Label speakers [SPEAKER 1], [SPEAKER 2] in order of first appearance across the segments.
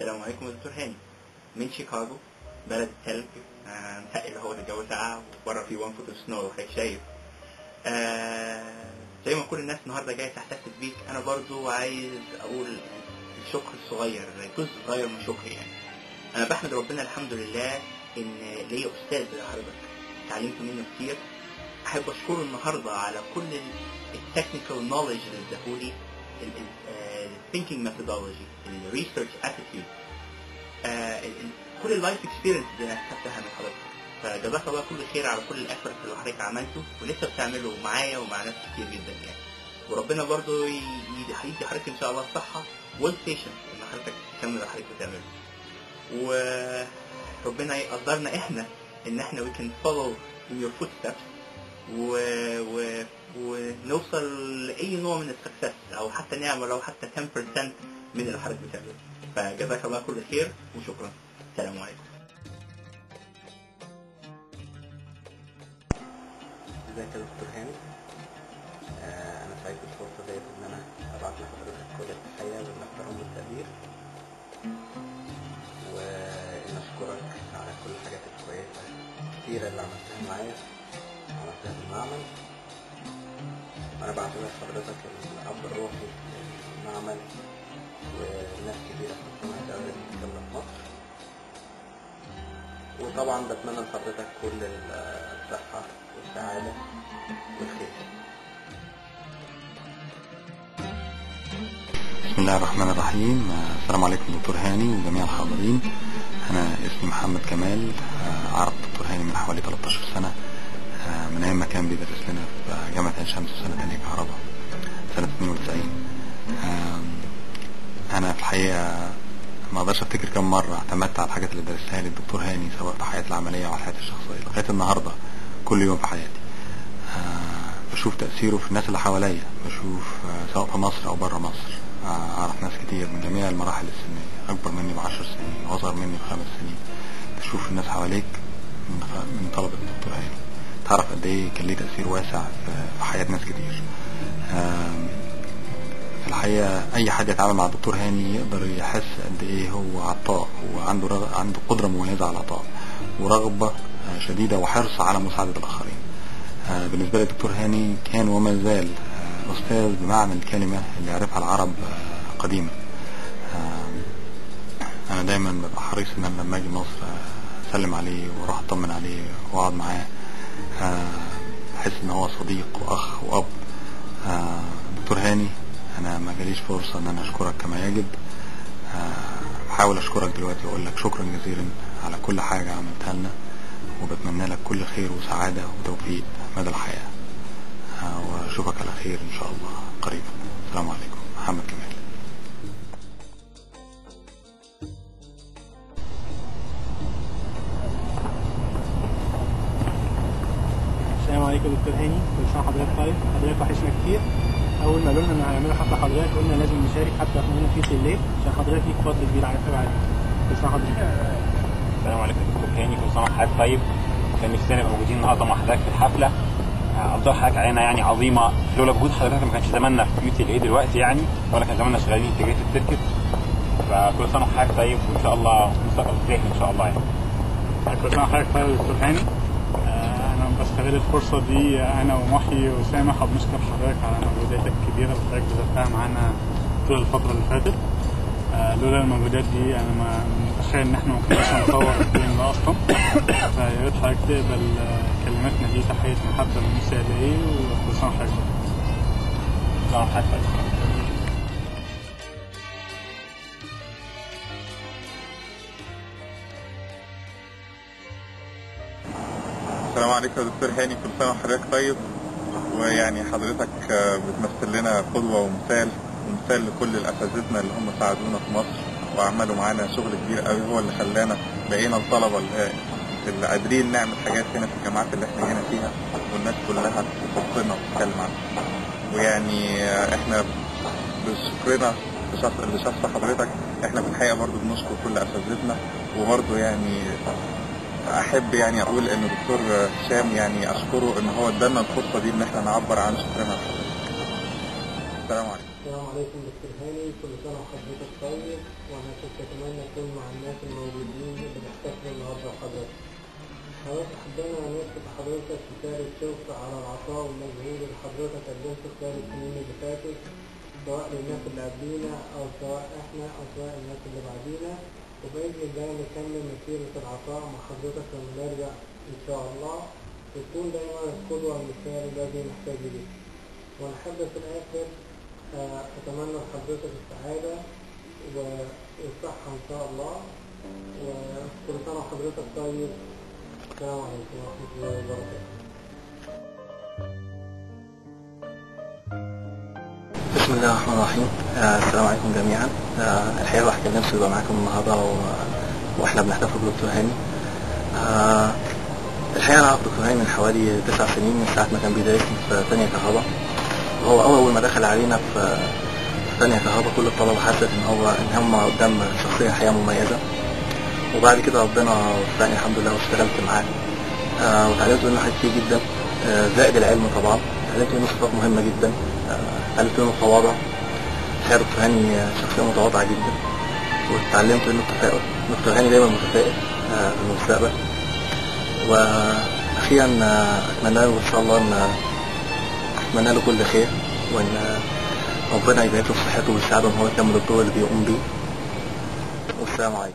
[SPEAKER 1] السلام عليكم يا دكتور هاني من شيكاغو بلد التلج آه، متقل هو الجو ساقع وبره في وان فوت سنو حضرتك شايف آه، زي ما كل الناس النهارده جايه تحتفل بيك انا برضو عايز اقول الشكر الصغير جزء صغير من شكري يعني انا بحمد ربنا الحمد لله ان ليا استاذ زي حضرتك اتعلمت منه كتير احب اشكره النهارده على كل التكنيكال نوليدج اللي اداهولي الثينكينج ميثودولوجي الريسيرش اتيتيود كل اللايف اكسبيرينس اللي انا اكتسبتها من حضرتك فجزاك الله كل خير على كل الافورت اللي حضرتك عملته ولسه بتعمله معايا ومع ناس كتير جدا يعني وربنا برضو ي- يدي يدي حضرتك ان شاء الله الصحه والبيشنس ان حضرتك تكمل اللي حضرتك بتعمله وربنا يقدرنا احنا ان احنا we can follow in your footsteps و... و... ونوصل لاي نوع من السكسس او حتى نعمل لو حتى 10% من اللي حضرتك بتعمله فجزاك الله كل خير وشكرا السلام عليكم
[SPEAKER 2] ازيك يا دكتور هاني آه انا سعيد بالفرصه ديت ان انا ابعت لحضرتك كل التحيه والاحترام والتقدير وان اشكرك على كل الحاجات الكويسه كتيره اللي عملتها معايا عملتها في المعمل وانا بعتبر حضرتك الاب الروحي للمعمل وناس كتيره في مجتمع الدولة المتكلمة في مصر وطبعا بتمنى لحضرتك كل الصحة والسعادة والخير
[SPEAKER 3] بسم الله الرحمن الرحيم آه، السلام عليكم دكتور هاني وجميع الحاضرين انا اسمي محمد كمال آه، اعرف دكتور هاني من حوالي 13 سنة آه، من ايام ما كان بيدرس لنا في جامعة عين شمس سنة تانية كهرباء سنة 92 آم، انا في الحقيقة ما اقدرش افتكر كم مرة اعتمدت على الحاجات اللي درسها لي الدكتور هاني سواء في حياتي العملية او حياتي الشخصية لغاية النهاردة كل يوم في حياتي آه، بشوف تأثيره في الناس اللي حواليا بشوف آه، سواء في مصر أو بره مصر آه، أعرف ناس كتير من جميع المراحل السنية أكبر مني بعشر سنين وأصغر مني بخمس سنين تشوف الناس حواليك من خ- من طلبة الدكتور هاني تعرف قد إيه كان ليه تأثير واسع في- في حياة ناس كتير آم، في الحقيقة أي حد يتعامل مع الدكتور هاني يقدر يحس قد إيه هو عطاء وعنده رغ... عنده قدرة مميزة على العطاء ورغبة آه، شديدة وحرص على مساعدة الآخرين آه، بالنسبة لي الدكتور هاني كان وما زال آه، أستاذ بمعنى الكلمة اللي يعرفها العرب آه، قديما آه، أنا دايما ببقى حريص إن أنا لما أجي مصر آه، أسلم عليه وأروح أطمن عليه وأقعد معاه آه، بحس إن هو صديق وأخ وأب آه، دكتور هاني أنا ما جاليش فرصة إن أنا أشكرك كما يجب آه، بحاول أشكرك دلوقتي وأقول لك شكرا جزيلا على كل حاجة عملتها لنا وبتمنى لك كل خير وسعادة وتوفيق مدى الحياة آه، وأشوفك على خير إن شاء الله قريبا السلام عليكم محمد كمال
[SPEAKER 4] السلام عليكم دكتور هاني كل سنه وحضرتك طيب حضرتك وحشنا كتير اول ما قالوا لنا ان هيعملوا حفله حضرتك قلنا لازم نشارك حتى رغم اننا في الليل عشان حضرتك ليك فضل كبير على علينا كل سنه وحضرتك
[SPEAKER 5] السلام عليكم دكتور هاني كل سنه وحضرتك طيب كان نفسنا نبقى موجودين النهارده مع حضرتك في الحفله آه، افضل حضرتك علينا يعني عظيمه لولا جهود حضرتك ما كانش زماننا في يو تي الاي دلوقتي يعني ولا كان زماننا شغالين انتجريتد سيركت فكل سنه وحضرتك طيب وان شاء الله مستقبل زاهي ان شاء الله يعني
[SPEAKER 4] كل سنه وحضرتك طيب يا دكتور هاني آه، انا بستغل الفرصه دي انا ومحي وسامح وبنشكر حضرتك على مجهوداتك الكبيره اللي حضرتك بذلتها معانا طول الفتره اللي فاتت آه، لولا المجهودات دي انا ما متخيل ان احنا ما كناش هنطور الجيم ده اصلا فيا ريت حضرتك تقبل آه، كلماتنا دي تحيه محبه من السي ال اي وكل سنه وحضرتك طيب.
[SPEAKER 5] كل سنه وحضرتك طيب
[SPEAKER 6] السلام عليكم يا دكتور هاني كل سنه وحضرتك طيب ويعني حضرتك آه، بتمثل لنا قدوه ومثال ومثال لكل الاساتذتنا اللي هم ساعدونا في مصر وعملوا معانا شغل كبير قوي هو اللي خلانا بقينا الطلبه اللي اللي قادرين نعمل حاجات هنا في الجامعات اللي احنا هنا فيها والناس كلها بتفقنا وبتتكلم عنها ويعني آه، احنا بشكرنا لشخص لشخص حضرتك احنا في الحقيقه برضو بنشكر كل اساتذتنا وبرضو يعني احب يعني اقول ان دكتور هشام يعني اشكره ان هو ادانا الفرصه دي ان احنا نعبر عن شكرنا لحضرتك. السلام عليكم
[SPEAKER 7] السلام عليكم دكتور هاني كل سنة وحضرتك طيب وأنا كنت أتمنى أكون مع الناس الموجودين اللي بيحتفلوا النهاردة بحضرتك. حضرتك حبينا نشكر حضرتك رسالة شكر على العطاء والمجهود اللي حضرتك قدمته خلال السنين اللي فاتت سواء للناس اللي قبلينا أو سواء إحنا أو سواء الناس اللي بعدينا وبإذن الله نكمل مسيرة العطاء مع حضرتك لما نرجع إن شاء الله وتكون دايما القدوة والمثال الذي نحتاج إليه. وأنا حابب في الآخر آه، أتمنى لحضرتك السعادة والصحة إن شاء الله وكل سنة وحضرتك طيب السلام عليكم ورحمة الله وبركاته
[SPEAKER 3] بسم الله الرحمن الرحيم آه، السلام عليكم جميعا آه، الحقيقة الواحد كان نفسه يبقى معاكم النهاردة و... واحنا بنحتفل بدكتور هاني آه، الحقيقة أنا أعرف دكتور هاني من حوالي تسع سنين من ساعة ما كان بيدرسني في ثانية كهرباء هو أول ما دخل علينا في في ثانية كهرباء كل الطلبة حست إن هو إن هم قدام شخصية حقيقة مميزة وبعد كده ربنا وفقني الحمد لله واشتغلت معاه آه، وتعلمت منه حاجات كتير جدا آه، زائد العلم طبعا اتعلمت منه صفات مهمة جدا آه، اتعلمت منه التواضع الحقيقة دكتور هاني آه، شخصية متواضعة جدا واتعلمت منه التفاؤل دكتور هاني دايما متفائل آه، في المستقبل واخيرا آه، اتمنى له ان شاء الله ان اتمنى له كل خير وان آه، ربنا يبارك له في صحته ويساعده ان هو يكمل الدور اللي بيقوم بيه والسلام عليكم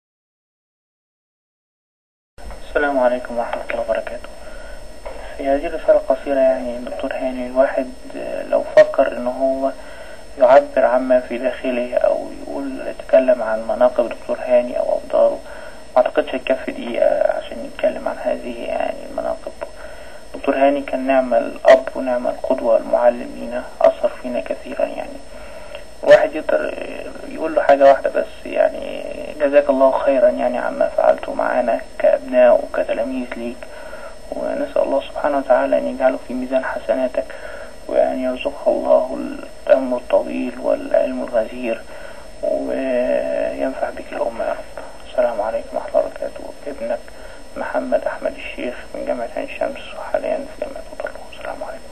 [SPEAKER 8] السلام عليكم ورحمة الله وبركاته في هذه الرسالة القصيرة يعني دكتور هاني الواحد لو فكر ان هو يعبر عما في داخله او يقول يتكلم عن مناقب دكتور هاني او افضاله ما اعتقدش هيكفي دقيقة عشان يتكلم عن هذه يعني المناقب دكتور هاني كان نعم الاب ونعم القدوة المعلم لينا اثر فينا كثيرا يعني الواحد يقدر يقول له حاجة واحدة بس يعني جزاك الله خيرا يعني عما فعلته معانا كأبناء وكتلاميذ ليك ونسأل الله سبحانه وتعالى أن يجعله في ميزان حسناتك وأن يرزقه الله العمر الطويل والعلم الغزير وينفع بك الأمة يا رب السلام عليكم ورحمة الله وبركاته ابنك محمد أحمد الشيخ من جامعة عين شمس وحاليا في جامعة وطلو السلام عليكم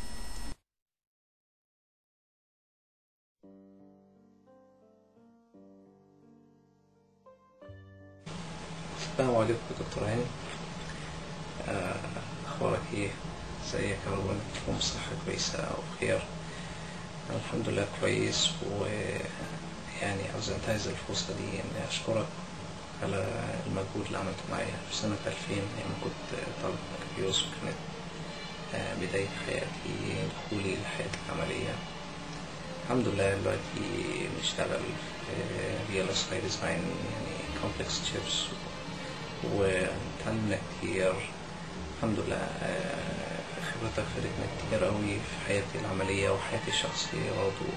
[SPEAKER 2] السلام عليكم يا دكتور هاني آه، اخبارك ايه ازيك يا رب انك تكون بصحة كويسة وبخير أنا الحمد لله كويس ويعني عاوز انتهز الفرصة دي اني اشكرك على المجهود اللي عملته معايا في سنة 2000 لما كنت طالب بكالوريوس وكانت آه، بداية حياتي دخولي للحياة العملية الحمد لله دلوقتي بنشتغل في ريال اسلايد ديزاين يعني كومبلكس تشيبس وتعلمنا كتير الحمد لله آه، خبرتك فادتنا كتير قوي في حياتي العملية وحياتي الشخصية برضه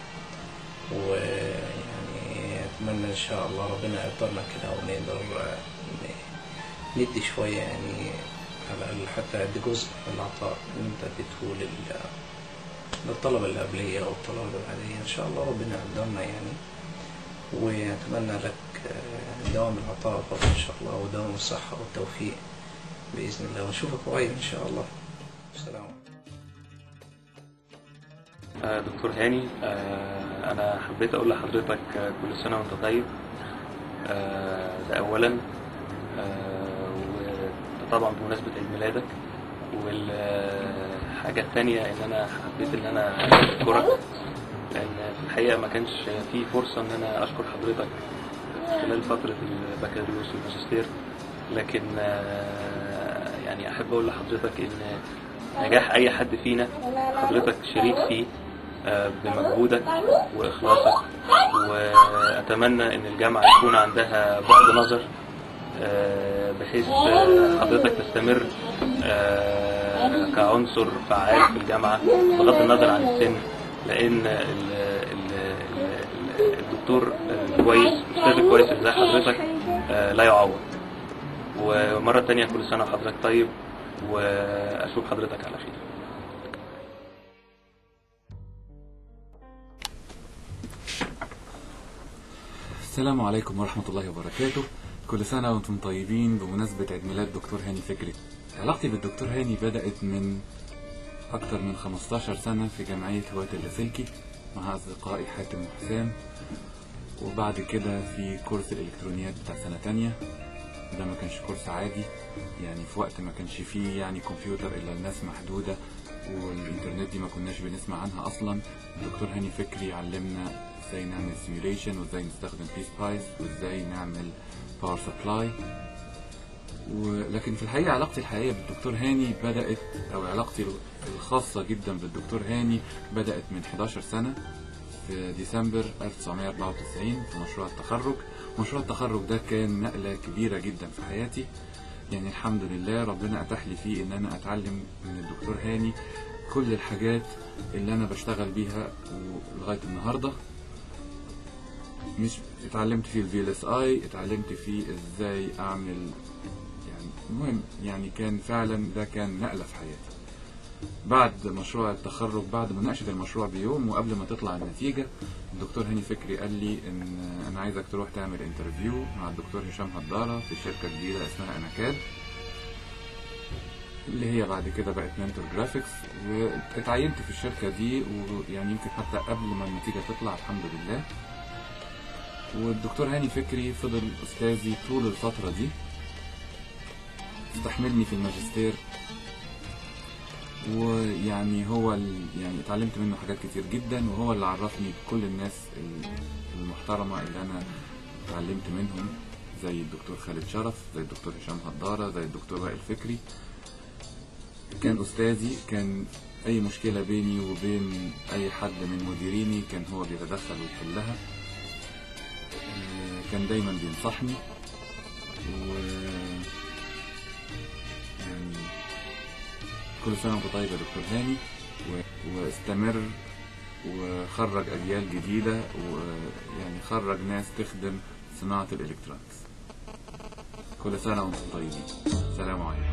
[SPEAKER 2] ويعني أتمنى إن شاء الله ربنا يقدرنا كده ونقدر آه، ن- ندي شوية يعني على الأقل حتى قد جزء من العطاء اللي أنت اديته لل للطلبة اللي قبلية أو الطلبة اللي بعدية إن شاء الله ربنا يقدرنا يعني وأتمنى لك آه، دوام العطاء برضه إن شاء الله ودوام الصحة والتوفيق بإذن الله ونشوفك قريب إن شاء الله السلام عليكم
[SPEAKER 9] آه، دكتور هاني آه، أنا حبيت أقول لحضرتك آه، كل سنة وأنت طيب آه، ده أولا آه، وطبعا بمناسبة عيد ميلادك والحاجة التانية إن أنا حبيت إن أنا أشكرك لأن في الحقيقة ما كانش في فرصة إن أنا أشكر حضرتك خلال فترة البكالوريوس والماجستير لكن آه، يعني أحب أقول لحضرتك إن نجاح أي حد فينا حضرتك شريك فيه آه، بمجهودك وإخلاصك وأتمنى إن الجامعة يكون عندها بعد نظر آه، بحيث آه، حضرتك تستمر آه، كعنصر فعال في الجامعة بغض النظر عن السن لأن ال- ال- ال- الدكتور الكويس الأستاذ الكويس اللي زي حضرتك آه، لا يعوض ومرة تانية كل سنة وحضرتك طيب وأشوف حضرتك على خير
[SPEAKER 10] السلام عليكم ورحمة الله وبركاته كل سنة وانتم طيبين بمناسبة عيد ميلاد دكتور هاني فكري علاقتي بالدكتور هاني بدأت من أكتر من 15 سنة في جمعية هواة اللاسلكي مع أصدقائي حاتم وحسام وبعد كده في كورس الإلكترونيات بتاع سنة تانية ده ما كانش كورس عادي يعني في وقت ما كانش فيه يعني كمبيوتر إلا الناس محدودة والإنترنت دي ما كناش بنسمع عنها أصلا الدكتور هاني فكري علمنا ازاي نعمل سيميوليشن وازاي نستخدم بيس بايس وازاي نعمل باور سبلاي ولكن في الحقيقة علاقتي الحقيقية بالدكتور هاني بدأت أو علاقتي الخاصة جدا بالدكتور هاني بدأت من 11 سنة في ديسمبر 1994 في مشروع التخرج مشروع التخرج ده كان نقلة كبيرة جدا في حياتي يعني الحمد لله ربنا أتاح لي فيه إن أنا أتعلم من الدكتور هاني كل الحاجات اللي أنا بشتغل بيها لغاية النهاردة مش اتعلمت فيه الفي ال اس اي اتعلمت فيه ازاي اعمل يعني المهم يعني كان فعلا ده كان نقلة في حياتي بعد مشروع التخرج بعد مناقشة المشروع بيوم وقبل ما تطلع النتيجة الدكتور هاني فكري قال لي ان انا عايزك تروح تعمل انترفيو مع الدكتور هشام هدارة في شركة جديدة اسمها اناكاد اللي هي بعد كده بقت منتور جرافيكس واتعينت في الشركة دي ويعني يمكن حتى قبل ما النتيجة تطلع الحمد لله والدكتور هاني فكري فضل أستاذي طول الفترة دي استحملني في الماجستير ويعني هو ال... يعني اتعلمت منه حاجات كتير جدا وهو اللي عرفني كل الناس المحترمة اللي أنا اتعلمت منهم زي الدكتور خالد شرف زي الدكتور هشام هدارة زي الدكتور وائل فكري كان أستاذي كان أي مشكلة بيني وبين أي حد من مديريني كان هو بيتدخل ويحلها كان دايما بينصحني و يعني كل سنة وانت طيب يا دكتور هاني و... واستمر وخرج أجيال جديدة ويعني خرج ناس تخدم صناعة الإلكترونيكس كل سنة وانتم طيبين سلام عليكم